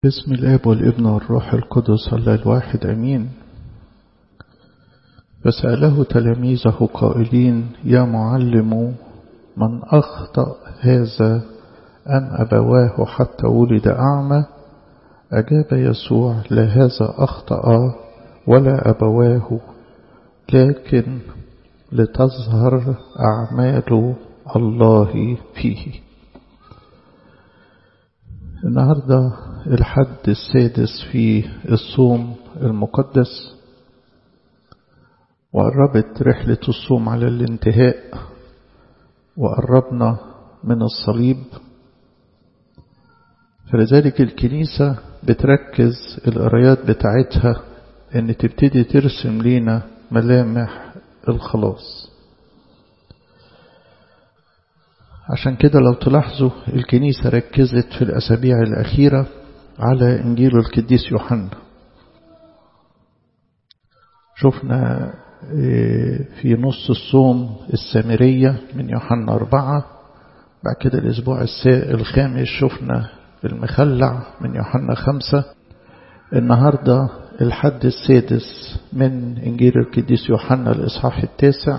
بسم الاب والابن والروح القدس الله الواحد امين فسأله تلاميذه قائلين يا معلم من أخطأ هذا أم أبواه حتى ولد أعمى أجاب يسوع لا هذا أخطأ ولا أبواه لكن لتظهر أعمال الله فيه النهاردة الحد السادس في الصوم المقدس وقربت رحلة الصوم على الانتهاء وقربنا من الصليب فلذلك الكنيسة بتركز القرايات بتاعتها ان تبتدي ترسم لينا ملامح الخلاص عشان كده لو تلاحظوا الكنيسة ركزت في الأسابيع الأخيرة على إنجيل القديس يوحنا شفنا في نص الصوم السامرية من يوحنا أربعة بعد كده الأسبوع الخامس شفنا المخلع من يوحنا خمسة النهاردة الحد السادس من إنجيل القديس يوحنا الإصحاح التاسع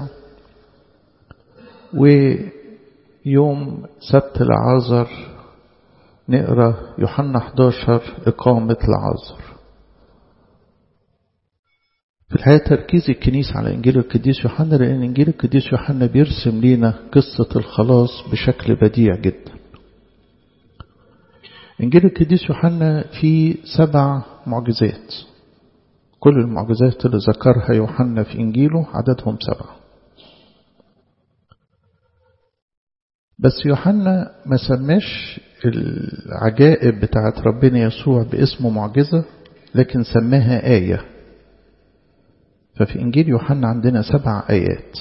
ويوم سبت العازر نقرأ يوحنا 11 إقامة العازر في الحقيقة تركيز الكنيسة على إنجيل القديس يوحنا لأن إنجيل القديس يوحنا بيرسم لنا قصة الخلاص بشكل بديع جدا إنجيل القديس يوحنا فيه سبع معجزات كل المعجزات اللي ذكرها يوحنا في إنجيله عددهم سبعة بس يوحنا ما سماش العجائب بتاعت ربنا يسوع باسمه معجزة لكن سماها آية ففي إنجيل يوحنا عندنا سبع آيات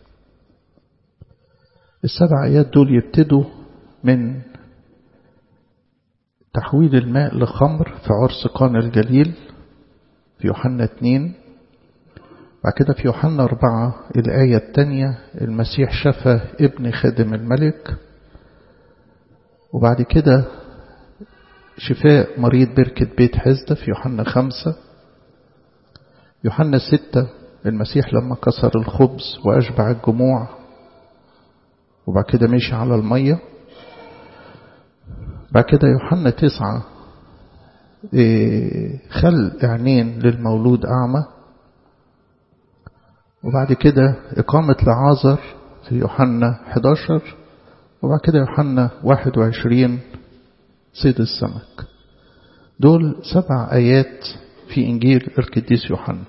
السبع آيات دول يبتدوا من تحويل الماء لخمر في عرس قانا الجليل في يوحنا 2 بعد كده في يوحنا 4 الآية الثانية المسيح شفى ابن خادم الملك وبعد كده شفاء مريض بركة بيت حزدة في يوحنا 5 يوحنا 6 المسيح لما كسر الخبز وأشبع الجموع وبعد كده مشي على المية بعد كده يوحنا 9 خل عينين للمولود أعمى وبعد كده إقامة لعازر في يوحنا 11 وبعد كده يوحنا 21 صيد السمك دول سبع آيات في إنجيل القديس يوحنا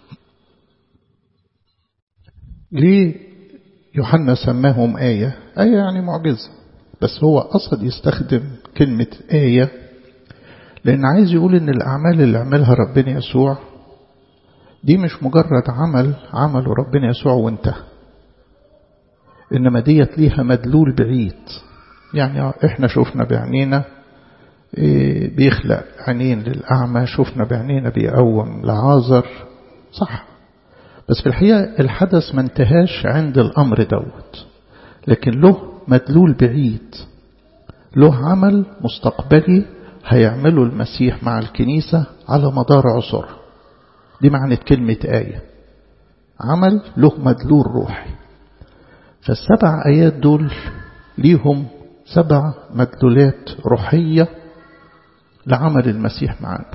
ليه يوحنا سماهم آية آية يعني معجزة بس هو قصد يستخدم كلمة آية لأن عايز يقول إن الأعمال اللي عملها ربنا يسوع دي مش مجرد عمل عمله ربنا يسوع وانتهى إنما ديت ليها مدلول بعيد يعني إحنا شفنا بعينينا بيخلق عينين للأعمى شفنا بعينينا بيقوم لعازر صح بس في الحقيقة الحدث ما انتهاش عند الأمر دوت لكن له مدلول بعيد له عمل مستقبلي هيعمله المسيح مع الكنيسة على مدار عصرها دي معنى كلمة آية عمل له مدلول روحي فالسبع آيات دول ليهم سبع مدلولات روحية لعمل المسيح معنا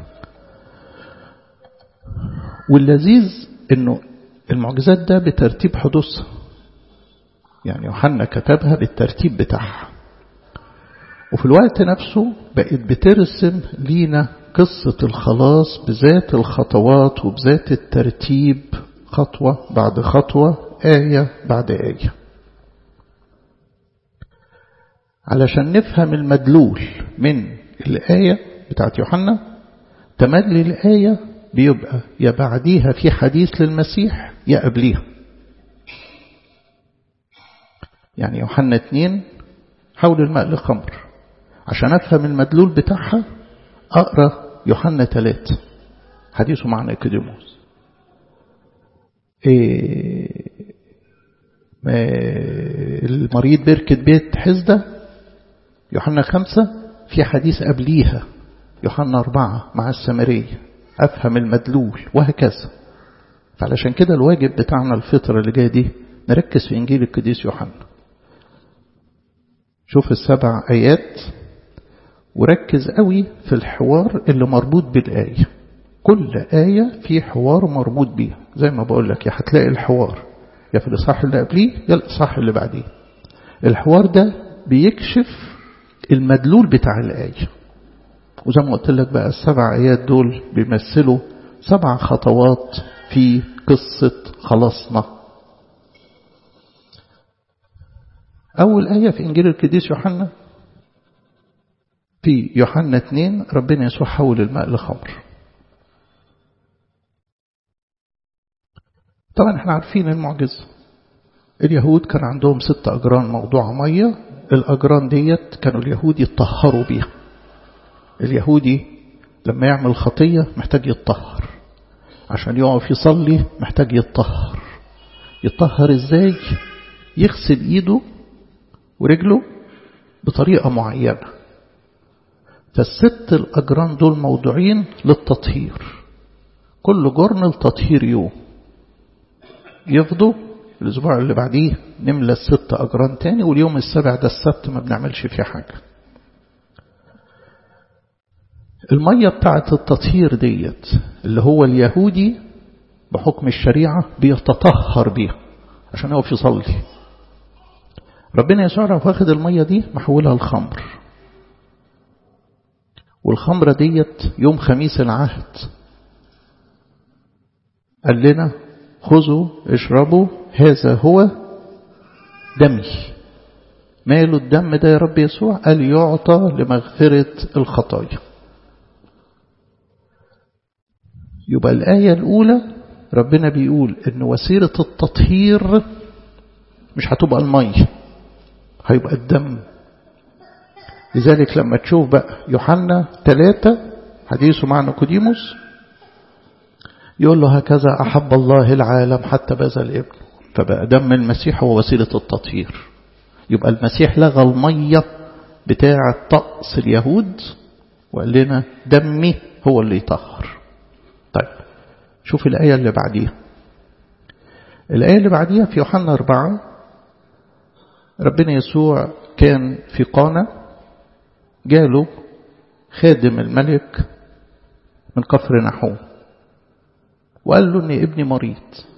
واللذيذ انه المعجزات ده بترتيب حدوثها يعني يوحنا كتبها بالترتيب بتاعها وفي الوقت نفسه بقت بترسم لينا قصة الخلاص بذات الخطوات وبذات الترتيب خطوة بعد خطوة آية بعد آية علشان نفهم المدلول من الآية بتاعت يوحنا تملي الآية بيبقى يا بعديها في حديث للمسيح يا قبليها يعني يوحنا 2 حول الماء لخمر عشان أفهم المدلول بتاعها أقرأ يوحنا 3 حديثه مع نيكوديموس إيه المريض بركة بيت حزدة يوحنا خمسة في حديث قبليها يوحنا أربعة مع السامرية أفهم المدلول وهكذا فعلشان كده الواجب بتاعنا الفترة اللي جاية دي نركز في إنجيل القديس يوحنا شوف السبع آيات وركز قوي في الحوار اللي مربوط بالآية كل آية في حوار مربوط بيها زي ما بقول لك يا هتلاقي الحوار يا في الإصحاح اللي قبليه يا الإصحاح اللي بعديه الحوار ده بيكشف المدلول بتاع الآية وزي ما قلت لك بقى السبع آيات دول بيمثلوا سبع خطوات في قصة خلاصنا أول آية في إنجيل القديس يوحنا في يوحنا 2 ربنا يسوع حول الماء لخمر طبعا احنا عارفين المعجزة اليهود كان عندهم ست أجران موضوعة مية الأجران ديت كانوا اليهود يتطهروا بيها اليهودي لما يعمل خطية محتاج يتطهر عشان يقف يصلي محتاج يتطهر يتطهر ازاي يغسل ايده ورجله بطريقة معينة فالست الأجران دول موضوعين للتطهير كل جرن لتطهير يوم يفضوا الأسبوع اللي بعديه نملى الست أجران تاني واليوم السابع ده السبت ما بنعملش فيه حاجة المية بتاعت التطهير ديت اللي هو اليهودي بحكم الشريعة بيتطهر بيها عشان يقف يصلي ربنا يسوع راح واخد المية دي محولها الخمر والخمرة ديت يوم خميس العهد قال لنا خذوا اشربوا هذا هو دمي ماله الدم ده يا رب يسوع قال يعطى لمغفرة الخطايا يبقى الآية الأولى ربنا بيقول إن وسيلة التطهير مش هتبقى المية هيبقى الدم لذلك لما تشوف بقى يوحنا ثلاثة حديثه مع نيقوديموس يقول له هكذا أحب الله العالم حتى بذل ابنه فبقى دم المسيح هو وسيلة التطهير يبقى المسيح لغى المية بتاعة طقس اليهود وقال لنا دمي هو اللي يطهر طيب شوف الآية اللي بعديها الآية اللي بعديها في يوحنا أربعة ربنا يسوع كان في قانا جاله خادم الملك من كفر نحوم وقال له ان ابني مريض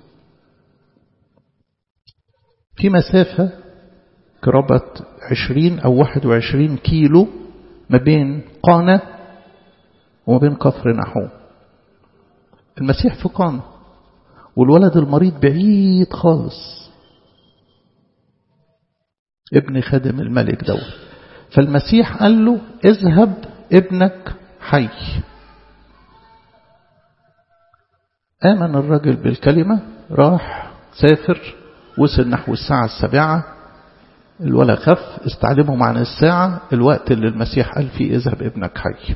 في مسافة قرابة عشرين أو واحد وعشرين كيلو ما بين قانا وما بين كفر نحوم المسيح في قانا والولد المريض بعيد خالص ابن خادم الملك دوت فالمسيح قال له اذهب ابنك حي آمن الرجل بالكلمة راح سافر وصل نحو الساعة السابعة الولد خف استعلمهم عن الساعة الوقت اللي المسيح قال فيه اذهب ابنك حي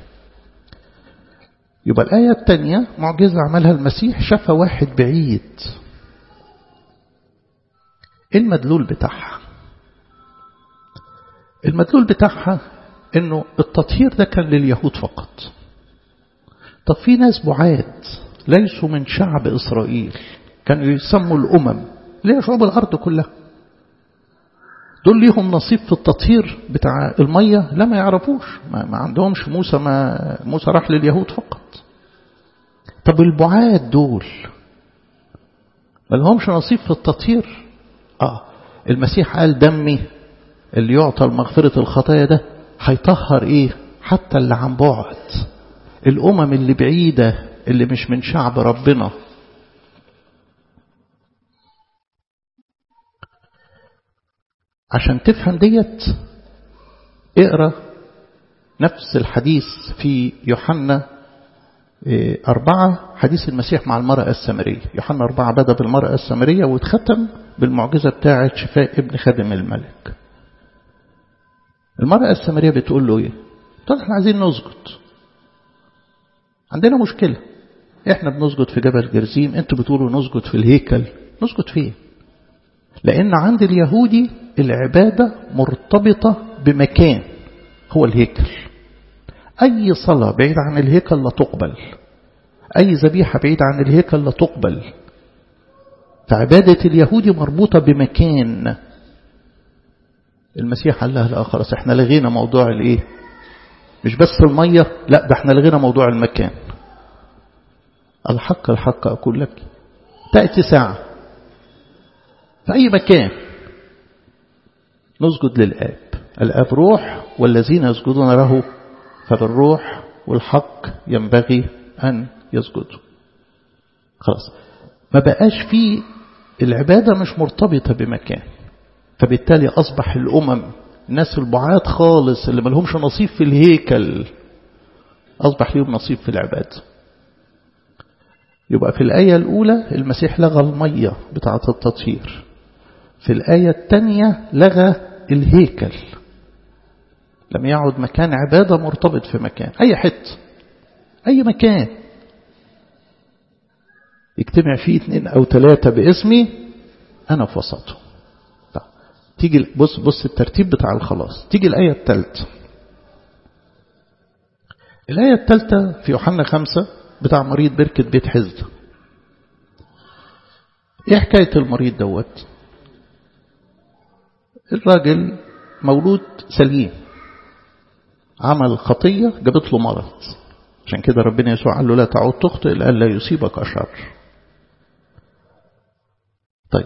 يبقى الآية الثانية معجزة عملها المسيح شاف واحد بعيد ايه المدلول بتاعها المدلول بتاعها انه التطهير ده كان لليهود فقط طب في ناس بعاد ليسوا من شعب إسرائيل كانوا يسموا الأمم ليه شعوب الأرض كلها دول ليهم نصيب في التطهير بتاع المية لا ما يعرفوش ما, ما عندهمش موسى ما موسى راح لليهود فقط طب البعاد دول ما لهمش نصيب في التطهير اه المسيح قال دمي اللي يعطى المغفرة الخطايا ده هيطهر ايه حتى اللي عن بعد الامم اللي بعيدة اللي مش من شعب ربنا عشان تفهم ديت اقرا نفس الحديث في يوحنا أربعة حديث المسيح مع المرأة السامرية يوحنا أربعة بدأ بالمرأة السامرية واتختم بالمعجزة بتاعة شفاء ابن خادم الملك المرأة السامرية بتقول له ايه تقول احنا عايزين نسجد عندنا مشكلة احنا بنسجد في جبل جرزيم انتوا بتقولوا نسجد في الهيكل نسجد فين لان عند اليهودي العبادة مرتبطة بمكان هو الهيكل أي صلاة بعيد عن الهيكل لا تقبل أي ذبيحة بعيد عن الهيكل لا تقبل فعبادة اليهود مربوطة بمكان المسيح قال لها لا خلاص احنا لغينا موضوع الايه مش بس المية لا ده احنا لغينا موضوع المكان الحق الحق أقول لك تأتي ساعة في أي مكان نسجد للآب الآب روح والذين يسجدون له فبالروح والحق ينبغي أن يسجدوا خلاص ما بقاش في العبادة مش مرتبطة بمكان فبالتالي أصبح الأمم الناس البعاد خالص اللي ملهمش نصيب في الهيكل أصبح لهم نصيب في العبادة يبقى في الآية الأولى المسيح لغى المية بتاعة التطهير في الآية الثانية لغى الهيكل لم يعد مكان عبادة مرتبط في مكان أي حت أي مكان يجتمع فيه اثنين أو ثلاثة باسمي أنا في وسطهم تيجي بص بص الترتيب بتاع الخلاص تيجي الآية الثالثة الآية الثالثة في يوحنا خمسة بتاع مريض بركة بيت حزة ايه حكاية المريض دوت الراجل مولود سليم عمل خطية جابت له مرض عشان كده ربنا يسوع قال له لا تعود تخطئ لألا يصيبك شر طيب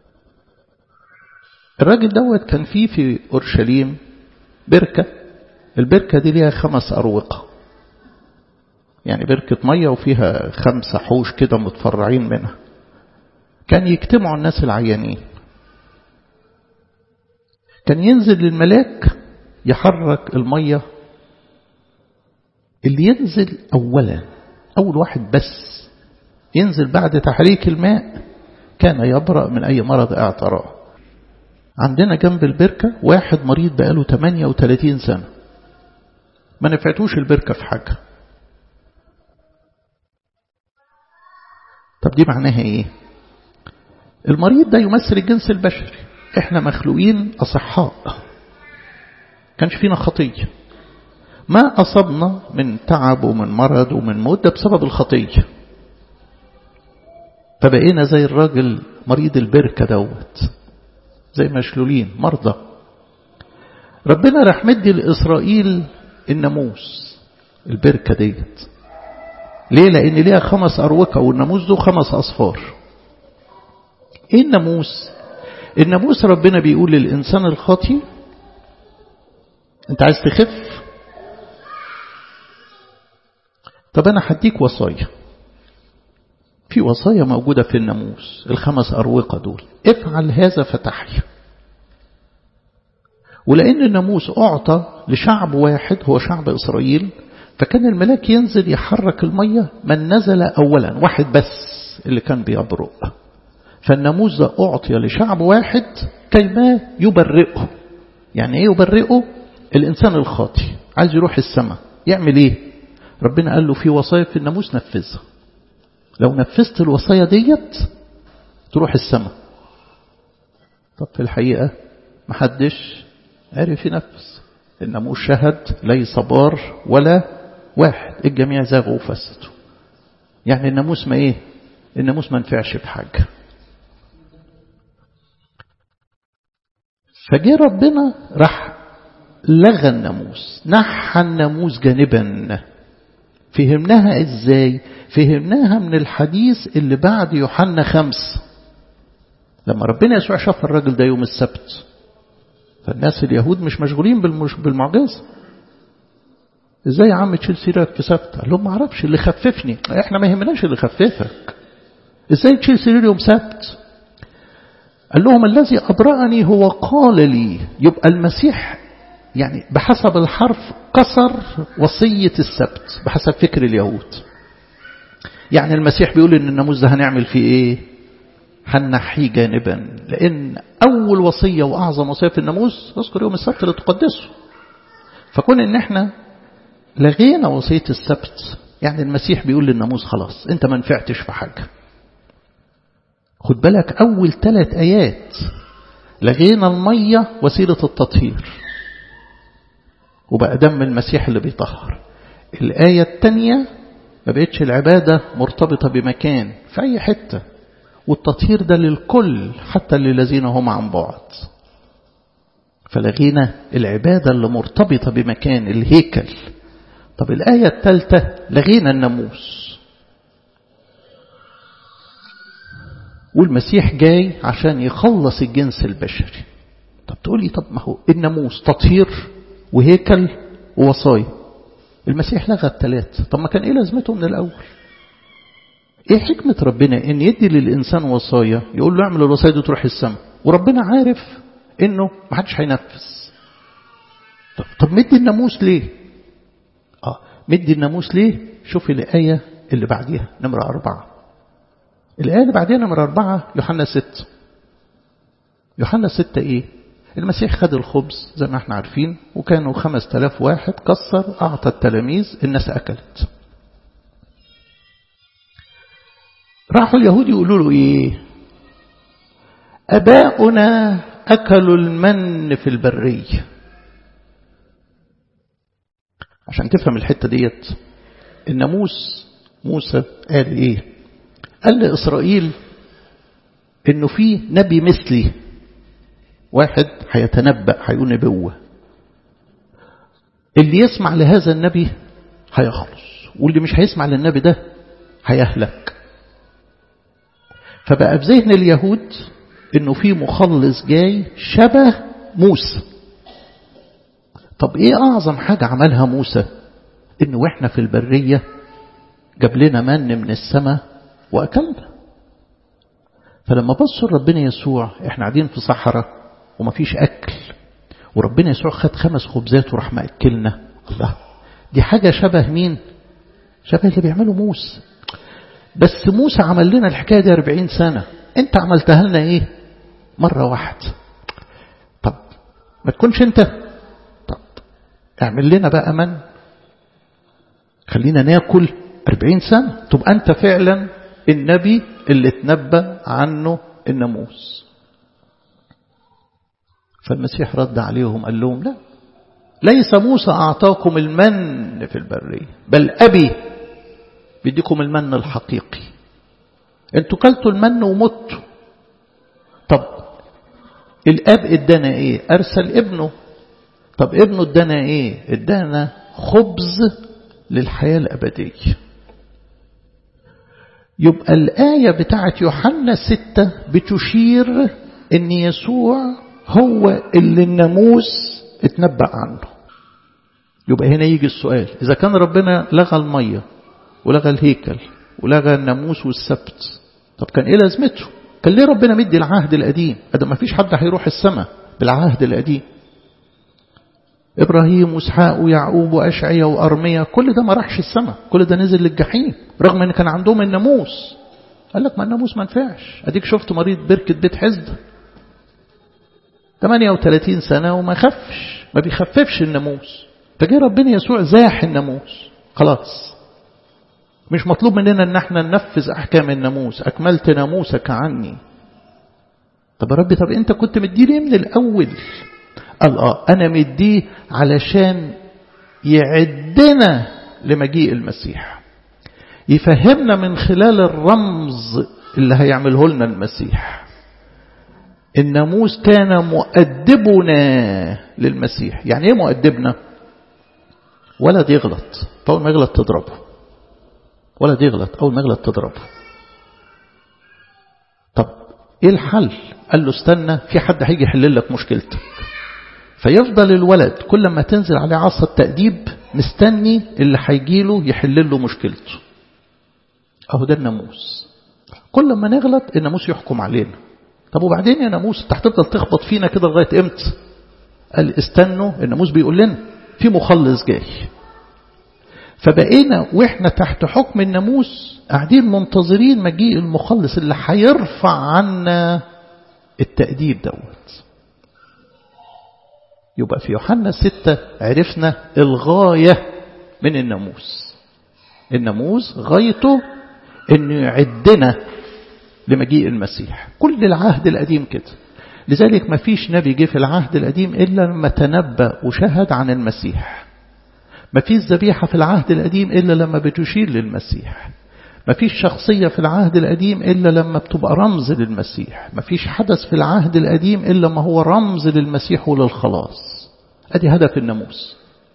الراجل دوت كان فيه في أورشليم بركة البركة دي ليها خمس أروقة يعني بركة مية وفيها خمسة حوش كده متفرعين منها كان يجتمعوا الناس العيانين كان ينزل الملاك يحرك المية اللي ينزل أولا أول واحد بس ينزل بعد تحريك الماء كان يبرأ من أي مرض اعتراه عندنا جنب البركة واحد مريض بقاله 38 سنة ما نفعتوش البركة في حاجة طب دي معناها ايه المريض ده يمثل الجنس البشري احنا مخلوقين أصحاء كانش فينا خطية ما أصبنا من تعب ومن مرض ومن موت ده بسبب الخطية فبقينا زي الراجل مريض البركة دوت زي مشلولين مرضى ربنا راح مدي لإسرائيل الناموس البركة ديت ليه لأن ليها خمس أروقة والناموس ده خمس أصفار إيه الناموس الناموس ربنا بيقول للإنسان الخاطي أنت عايز تخف طب أنا هديك وصايا في وصايا موجودة في الناموس الخمس أروقة دول افعل هذا فتحيا ولأن الناموس أعطى لشعب واحد هو شعب إسرائيل فكان الملاك ينزل يحرك المية من نزل أولا واحد بس اللي كان بيبرق فالناموس ده أعطي لشعب واحد كيما يبرئه يعني إيه يبرئه الإنسان الخاطي عايز يروح السماء يعمل إيه ربنا قال له في وصايا في الناموس نفذها لو نفذت الوصايا ديت تروح السماء طب في الحقيقة محدش عرف ينفذ الناموس شهد ليس بار ولا واحد الجميع زاغوا وفسدوا يعني الناموس ما ايه الناموس ما نفعش في حاجة فجه ربنا راح لغى الناموس نحى الناموس جانبا فهمناها ازاي فهمناها من الحديث اللي بعد يوحنا خمس لما ربنا يسوع شاف الراجل ده يوم السبت فالناس اليهود مش مشغولين بالمعجزة ازاي يا عم تشيل سيرك في سبت قال لهم ما اعرفش اللي خففني احنا ما يهمناش اللي خففك ازاي تشيل سرير يوم سبت قال لهم الذي أبرأني هو قال لي يبقى المسيح يعني بحسب الحرف كسر وصية السبت بحسب فكر اليهود يعني المسيح بيقول ان الناموس ده هنعمل فيه ايه هنحيه جانبا لان اول وصية واعظم وصية في الناموس اذكر يوم السبت لتقدسه فكون ان احنا لغينا وصية السبت يعني المسيح بيقول للناموس خلاص انت ما نفعتش في حاجة خد بالك اول ثلاث ايات لغينا المية وسيلة التطهير وبقى دم المسيح اللي بيطهر الآية الثانية ما بقتش العبادة مرتبطة بمكان في أي حتة والتطهير ده للكل حتى للذين هم عن بعد فلغينا العبادة اللي مرتبطة بمكان الهيكل طب الآية الثالثة لغينا الناموس والمسيح جاي عشان يخلص الجنس البشري طب تقولي طب ما هو الناموس تطهير وهيكل ووصايا المسيح لغى الثلاث طب ما كان ايه لازمته من الاول ايه حكمة ربنا ان يدي للانسان وصايا يقول له اعمل الوصايا دي تروح السماء وربنا عارف انه ما حدش هينفذ طب, طب مدي الناموس ليه اه مدي الناموس ليه شوف الآية اللي بعديها نمرة أربعة الآية اللي بعديها نمرة أربعة يوحنا ست يوحنا ستة إيه المسيح خد الخبز زي ما احنا عارفين وكانوا خمس تلاف واحد كسر أعطى التلاميذ الناس أكلت راحوا اليهود يقولوا له إيه أباؤنا أكلوا المن في البرية عشان تفهم الحتة ديت الناموس موسى قال إيه قال لإسرائيل إنه في نبي مثلي واحد هيتنبأ هيقول نبوة اللي يسمع لهذا النبي هيخلص واللي مش هيسمع للنبي ده هيهلك فبقى في ذهن اليهود انه في مخلص جاي شبه موسى طب ايه اعظم حاجة عملها موسى انه واحنا في البرية جاب لنا من من السماء واكلنا فلما بصوا ربنا يسوع احنا قاعدين في صحراء ومفيش اكل وربنا يسوع خد خمس خبزات وراح مأكلنا الله دي حاجة شبه مين شبه اللي بيعمله موسى بس موسى عمل لنا الحكاية دي 40 سنة انت عملتها لنا ايه مرة واحدة طب ما تكونش انت طب اعمل لنا بقى من خلينا ناكل 40 سنة تبقى انت فعلا النبي اللي اتنبأ عنه الناموس فالمسيح رد عليهم قال لهم لا ليس موسى أعطاكم المن في البرية بل أبي بيديكم المن الحقيقي انتوا كلتوا المن ومتوا طب الاب ادانا ايه ارسل ابنه طب ابنه ادانا ايه ادانا خبز للحياة الابدية يبقى الآية بتاعت يوحنا ستة بتشير ان يسوع هو اللي الناموس اتنبأ عنه يبقى هنا يجي السؤال إذا كان ربنا لغى المية ولغى الهيكل ولغى الناموس والسبت طب كان ايه لازمته كان ليه ربنا مدي العهد القديم ادم ما فيش حد هيروح السماء بالعهد القديم ابراهيم واسحاق ويعقوب واشعيا وارميا كل ده ما راحش السماء كل ده نزل للجحيم رغم ان كان عندهم الناموس قال لك ما الناموس ما نفعش اديك شفت مريض بركه بيت حزده 38 سنه وما خفش ما بيخففش الناموس فجه ربنا يسوع زاح الناموس خلاص مش مطلوب مننا ان احنا ننفذ احكام الناموس اكملت ناموسك عني طب يا ربي طب انت كنت مديني من الاول قال اه انا مديه علشان يعدنا لمجيء المسيح يفهمنا من خلال الرمز اللي هيعمله لنا المسيح الناموس كان مؤدبنا للمسيح يعني ايه مؤدبنا ولد يغلط فاول ما يغلط تضربه ولد يغلط أول ما يغلط تضربه طب إيه الحل قال له استنى في حد هيجي يحل لك مشكلتك فيفضل الولد كل ما تنزل عليه عصا التأديب مستني اللي هيجيله يحل له مشكلته أهو ده الناموس كل ما نغلط الناموس يحكم علينا طب وبعدين يا ناموس انت هتفضل تخبط فينا كده لغاية امتى قال استنوا الناموس بيقول لنا في مخلص جاي فبقينا واحنا تحت حكم الناموس قاعدين منتظرين مجيء المخلص اللي هيرفع عنا التأديب دوت يبقى في يوحنا ستة عرفنا الغاية من الناموس الناموس غايته انه يعدنا لمجيء المسيح كل العهد القديم كده لذلك ما فيش نبي جه في العهد القديم إلا لما تنبأ وشهد عن المسيح ما فيش ذبيحة في العهد القديم إلا لما بتشير للمسيح ما فيش شخصية في العهد القديم إلا لما بتبقى رمز للمسيح ما فيش حدث في العهد القديم إلا ما هو رمز للمسيح وللخلاص أدي هدف الناموس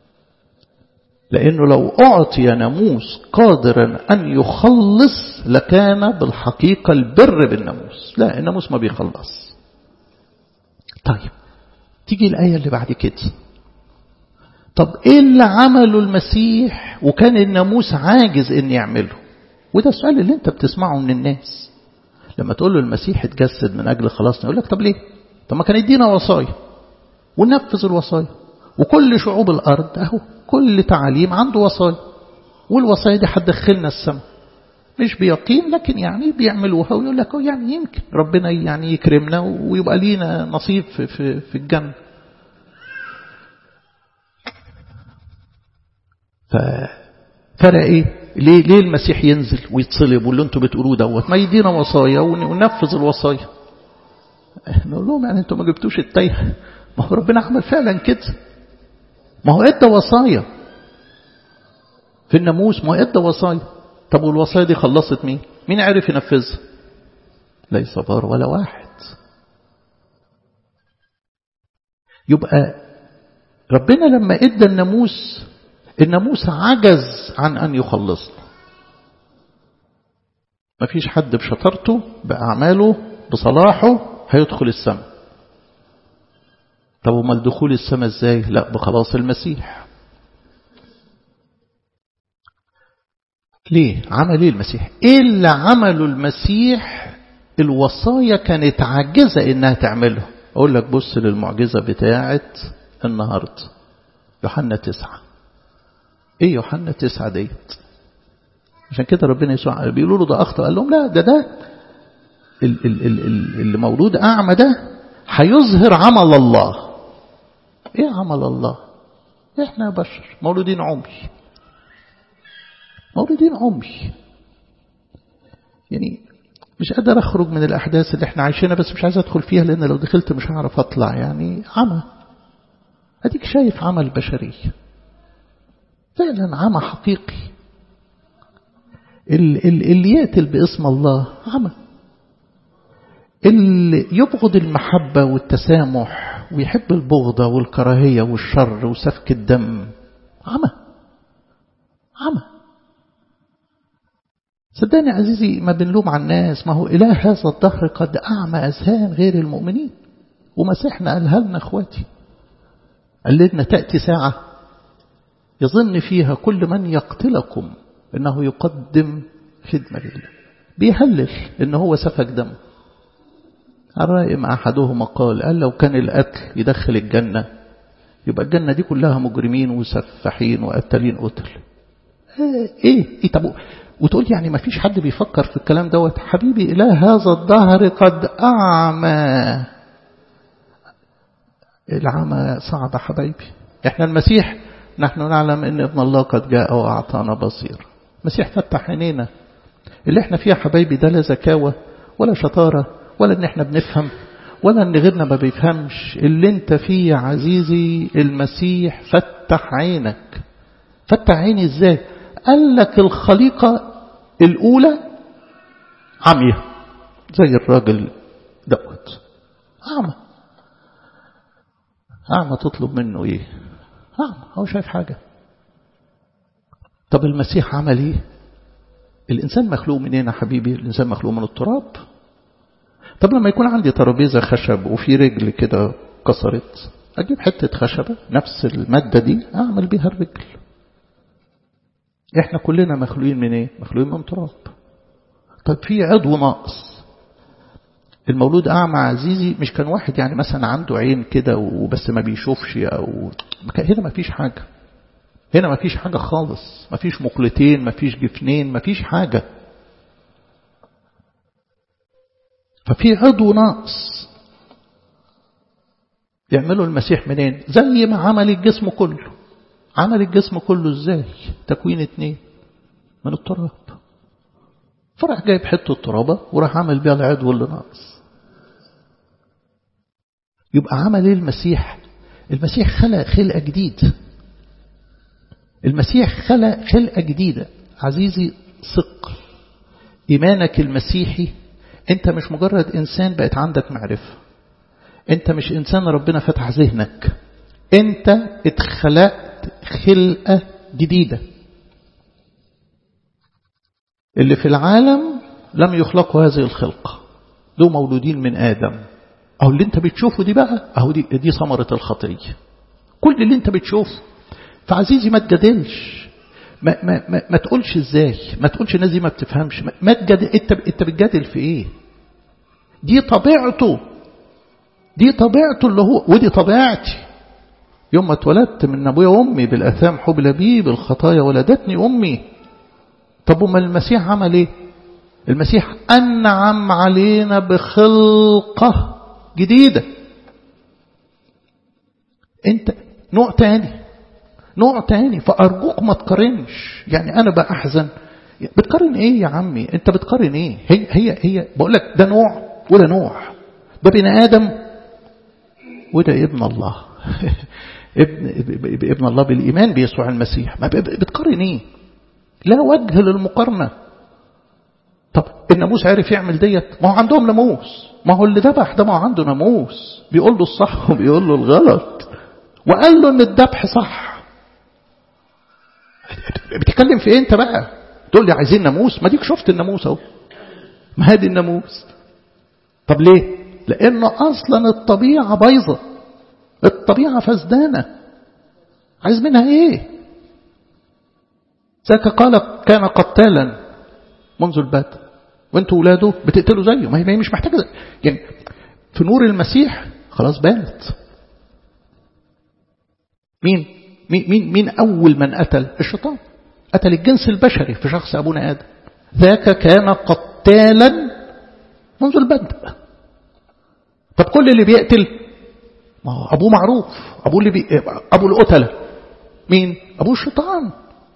لأنه لو أعطي ناموس قادرا أن يخلص لكان بالحقيقة البر بالناموس لا الناموس ما بيخلص طيب تيجي الآية اللي بعد كده طب إيه اللي عمله المسيح وكان الناموس عاجز إن يعمله وده السؤال اللي انت بتسمعه من الناس لما تقول له المسيح اتجسد من أجل خلاصنا يقول لك طب ليه طب ما كان يدينا وصايا وننفذ الوصايا وكل شعوب الأرض أهو كل تعاليم عنده وصايا والوصايا دي هتدخلنا السماء مش بيقين لكن يعني بيعملوها ويقول لك يعني يمكن ربنا يعني يكرمنا ويبقى لينا نصيب في, في, في الجنة ففرق ايه ليه ليه المسيح ينزل ويتصلب واللي انتوا بتقولوه دوت ما يدينا وصايا وننفذ الوصايا نقول لهم يعني انتوا ما جبتوش التايه ما هو ربنا عمل فعلا كده ما هو ادى وصايا في الناموس ما هو ادى وصايا طب والوصايا دي خلصت مين مين عرف ينفذها ليس بار ولا واحد يبقى ربنا لما ادى الناموس الناموس عجز عن ان يخلصنا ما فيش حد بشطارته باعماله بصلاحه هيدخل السماء طب وما الدخول السماء ازاي لا بخلاص المسيح ليه عمل ايه المسيح ايه اللي عمله المسيح الوصايا كانت عاجزة انها تعمله اقول لك بص للمعجزة بتاعة النهاردة يوحنا تسعة ايه يوحنا تسعة ديت عشان كده ربنا يسوع بيقولوا له ده اخطأ قال لهم لا ده ده اللي مولود اعمى ده هيظهر عمل الله ايه عمل الله احنا بشر مولودين عمي مولودين عمي يعني مش قادر اخرج من الاحداث اللي احنا عايشينها بس مش عايز ادخل فيها لان لو دخلت مش هعرف اطلع يعني عمى اديك شايف عمل بشري فعلا عمى حقيقي اللي يقتل باسم الله عمى اللي يبغض المحبة والتسامح ويحب البغضة والكراهية والشر وسفك الدم عمى عمى صدقني عزيزي ما بنلوم على الناس ما هو إله هذا الدهر قد أعمى أذهان غير المؤمنين ومسيحنا قالها لنا أخواتي قال لنا تأتي ساعة يظن فيها كل من يقتلكم إنه يقدم خدمة لله بيهلل إن هو سفك دم الرائم أحدهما قال قال لو كان القتل يدخل الجنة يبقى الجنة دي كلها مجرمين وسفاحين وقتالين قتل ايه ايه طب وتقول يعني ما فيش حد بيفكر في الكلام دوت حبيبي إله هذا الظهر قد أعمى العمى صعب حبايبي احنا المسيح نحن نعلم ان ابن الله قد جاء وأعطانا بصير المسيح فتح عينينا اللي احنا فيها حبايبي ده لا زكاوة ولا شطارة ولا ان احنا بنفهم ولا ان غيرنا ما بيفهمش اللي انت فيه يا عزيزي المسيح فتح عينك فتح عيني ازاي قال لك الخليقة الاولى عمية زي الراجل دوت اعمى اعمى تطلب منه ايه اعمى هو شايف حاجة طب المسيح عمل ايه الانسان مخلوق منين يا حبيبي الانسان مخلوق من التراب طب لما يكون عندي ترابيزة خشب وفي رجل كده كسرت أجيب حتة خشبة نفس المادة دي أعمل بيها الرجل إحنا كلنا مخلوقين من إيه؟ مخلوقين من تراب طب في عضو ناقص المولود أعمى عزيزي مش كان واحد يعني مثلا عنده عين كده وبس ما بيشوفش أو هنا ما فيش حاجة هنا ما فيش حاجة خالص ما فيش مقلتين ما فيش جفنين ما فيش حاجة ففي عضو ناقص يعمله المسيح منين زي ما عمل الجسم كله عمل الجسم كله ازاي تكوين اتنين من التراب فراح جايب حتة ترابة وراح عمل بيها العضو اللي ناقص يبقى عمل ايه المسيح المسيح خلق خلقة جديد المسيح خلق خلقة جديدة عزيزي ثق إيمانك المسيحي أنت مش مجرد إنسان بقت عندك معرفة أنت مش إنسان ربنا فتح ذهنك أنت اتخلقت خلقة جديدة اللي في العالم لم يخلقوا هذه الخلقة دول مولودين من آدم أو اللي أنت بتشوفه دي بقى أهو دي, دي ثمرة الخطية كل اللي أنت بتشوفه فعزيزي ما تجادلش ما, ما, ما, ما تقولش ازاي ما تقولش الناس دي ما بتفهمش ما, ما تجادل انت انت بتجادل في ايه دي طبيعته دي طبيعته اللي هو ودي طبيعتي يوم ما اتولدت من ابويا وامي بالاثام حبل بي بالخطايا ولدتني امي طب وما المسيح عمل ايه المسيح انعم علينا بخلقه جديده انت نوع تاني نوع تاني فأرجوك ما تقارنش يعني أنا بقى أحزن بتقارن إيه يا عمي أنت بتقارن إيه هي هي هي بقول لك ده نوع وده نوع ده بني آدم وده ابن الله ابن ابن الله بالإيمان بيسوع المسيح ما بتقارن إيه لا وجه للمقارنة طب الناموس عرف يعمل ديت ما هو عندهم ناموس ما هو اللي ذبح ده ما هو عنده ناموس بيقول له الصح وبيقول له الغلط وقال له ان الذبح صح بتتكلم في ايه انت بقى تقول لي عايزين ناموس ما ديك شفت الناموس اهو ما هذه الناموس طب ليه لان اصلا الطبيعه بايظه الطبيعه فسدانه عايز منها ايه ذاك قال كان قتالا منذ البدء وانتوا ولاده بتقتلوا زيه ما هي مش محتاجه يعني في نور المسيح خلاص بانت مين مين مين مين أول من قتل الشيطان قتل الجنس البشري في شخص أبونا آدم ذاك كان قتالا منذ البدء طب كل اللي بيقتل ما هو أبوه معروف أبوه اللي بي... أبو القتلة مين أبوه الشيطان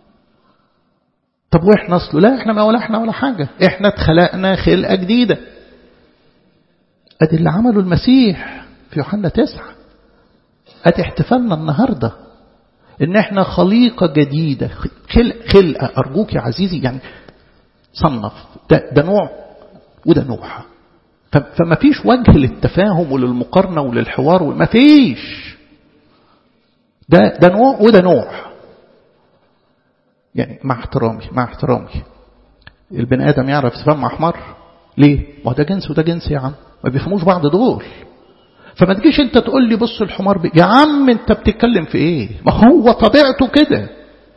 طب وإحنا أصله لا إحنا ما ولا إحنا ولا حاجة إحنا اتخلقنا خلقة جديدة أدي اللي عمله المسيح في يوحنا تسعة أدي احتفالنا النهارده ان احنا خليقة جديدة خلق خلقة ارجوك يا عزيزي يعني صنف ده, ده نوع وده نوع فما فيش وجه للتفاهم وللمقارنة وللحوار ما فيش ده, ده نوع وده نوع يعني مع احترامي مع احترامي البني ادم يعرف يتفاهم مع حمار ليه؟ ما ده جنس وده جنس يا عم ما بيفهموش بعض دول فما تجيش انت تقول لي بص الحمار بي. يا عم انت بتتكلم في ايه ما هو طبيعته كده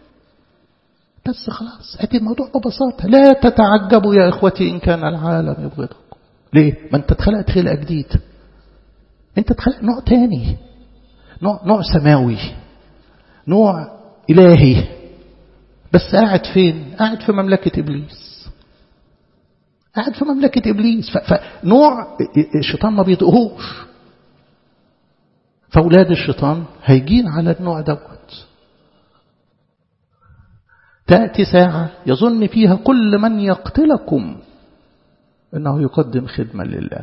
بس خلاص ادي الموضوع ببساطة لا تتعجبوا يا اخوتي ان كان العالم يبغضكم ليه ما انت اتخلقت خلقة جديد انت اتخلق نوع تاني نوع, نوع سماوي نوع الهي بس قاعد فين قاعد في مملكة ابليس قاعد في مملكة ابليس فنوع الشيطان ما بيطقهوش فأولاد الشيطان هيجين على النوع دوت تأتي ساعة يظن فيها كل من يقتلكم أنه يقدم خدمة لله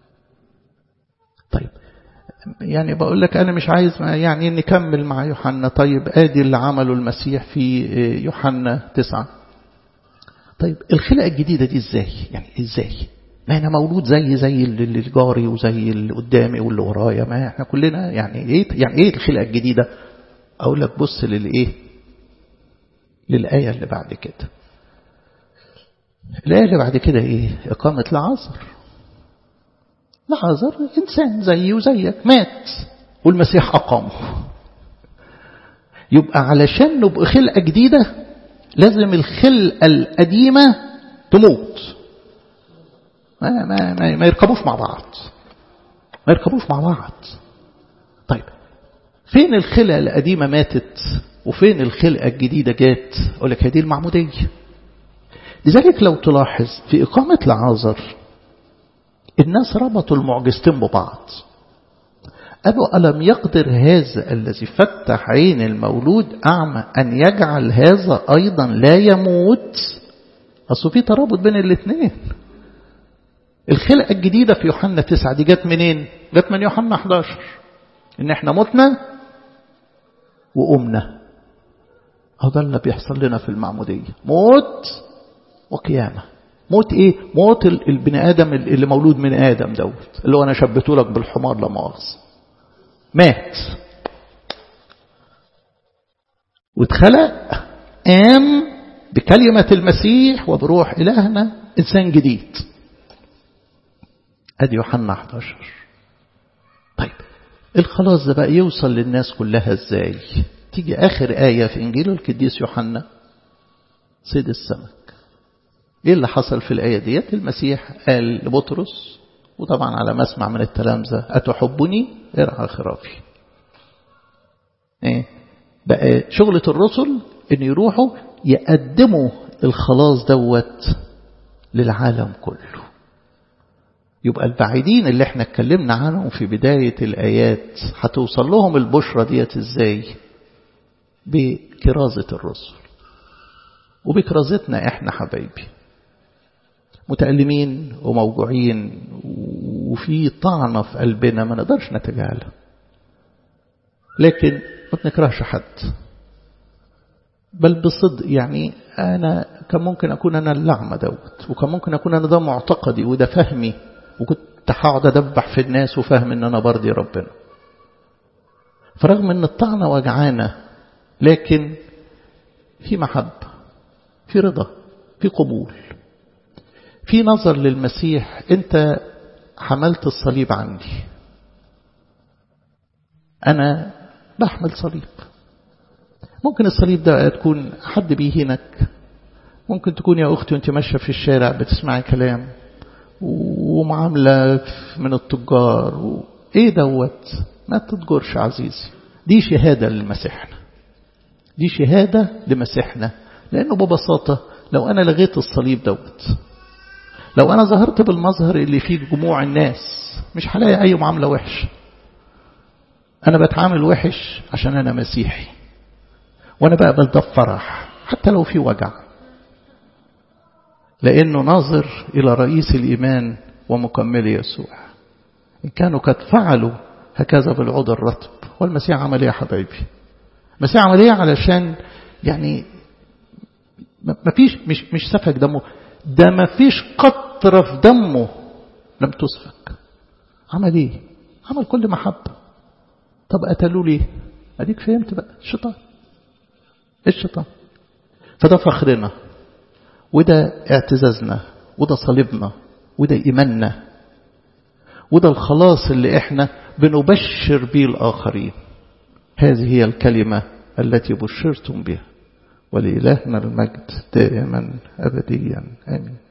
طيب يعني بقول لك أنا مش عايز يعني نكمل مع يوحنا طيب آدي اللي عمله المسيح في يوحنا تسعة طيب الخلقة الجديدة دي ازاي يعني ازاي ما انا مولود زي زي اللي جاري وزي اللي قدامي واللي ورايا ما احنا كلنا يعني ايه يعني ايه الخلقه الجديده اقول لك بص للايه للايه اللي بعد كده الايه اللي بعد كده ايه اقامه لعازر لعازر انسان زيي وزيك مات والمسيح اقامه يبقى علشان نبقى خلقه جديده لازم الخلقه القديمه تموت ما, ما, ما, ما يركبوش مع بعض ما يركبوش مع بعض طيب فين الخلقة القديمة ماتت وفين الخلقة الجديدة جات أقول لك هذه المعمودية لذلك لو تلاحظ في إقامة العازر الناس ربطوا المعجزتين ببعض قالوا ألم يقدر هذا الذي فتح عين المولود أعمى أن يجعل هذا أيضا لا يموت أصل في ترابط بين الاثنين الخلقة الجديدة في يوحنا 9 دي جت منين جت من يوحنا 11 ان احنا متنا وقمنا هو ده اللي بيحصل لنا في المعمودية موت وقيامة موت ايه موت البني ادم اللي مولود من ادم دوت اللي هو انا شبهته لك بالحمار لا مؤاخذه مات واتخلق قام بكلمة المسيح وبروح إلهنا إنسان جديد أدي يوحنا 11 طيب الخلاص ده بقى يوصل للناس كلها ازاي تيجي آخر آية في إنجيل القديس يوحنا صيد السمك ايه اللي حصل في الآية ديت المسيح قال لبطرس وطبعا على ما اسمع من التلامذة أتحبني ارعى خرافي ايه بقى شغلة الرسل ان يروحوا يقدموا الخلاص دوت للعالم كله يبقى البعيدين اللي احنا اتكلمنا عنهم في بداية الآيات هتوصل لهم البشرة ديت ازاي بكرازة الرسل وبكرازتنا احنا حبايبي متألمين وموجوعين وفي طعنة في قلبنا ما نقدرش نتجاهلها لكن ما بنكرهش حد بل بصدق يعني أنا كان ممكن أكون أنا اللعمة دوت وكان ممكن أكون أنا ده معتقدي وده فهمي وكنت هقعد أدبح في الناس وفهم إن أنا برضي ربنا فرغم إن الطعنة وجعانة لكن في محبة في رضا في قبول في نظر للمسيح أنت حملت الصليب عندي أنا بحمل صليب ممكن الصليب ده تكون حد بيهينك ممكن تكون يا أختي وانت ماشية في الشارع بتسمعي كلام ومعاملة من التجار و... ايه دوت ما تتجرش عزيزي دي شهادة لمسيحنا دي شهادة لمسيحنا لأنه ببساطة لو أنا لغيت الصليب دوت لو أنا ظهرت بالمظهر اللي فيه جموع الناس مش هلاقي أي معاملة وحشة أنا بتعامل وحش عشان أنا مسيحي وأنا بقبل ده بفرح حتى لو في وجع لأنه ناظر إلى رئيس الإيمان ومكمل يسوع إن كانوا قد فعلوا هكذا بالعود الرطب والمسيح عمل ايه يا حبايبي المسيح عمل ايه علشان يعني ما فيش مش مش سفك دمه ده ما فيش قطرة في دمه لم تسفك عمل ايه عمل كل محبة طب قتلوا ليه اديك فهمت بقى الشيطان الشيطان فده فخرنا وده اعتزازنا وده صليبنا وده إيماننا وده الخلاص اللي احنا بنبشر به الآخرين هذه هي الكلمة التي بشرتم بها ولإلهنا المجد دائما أبديا آمين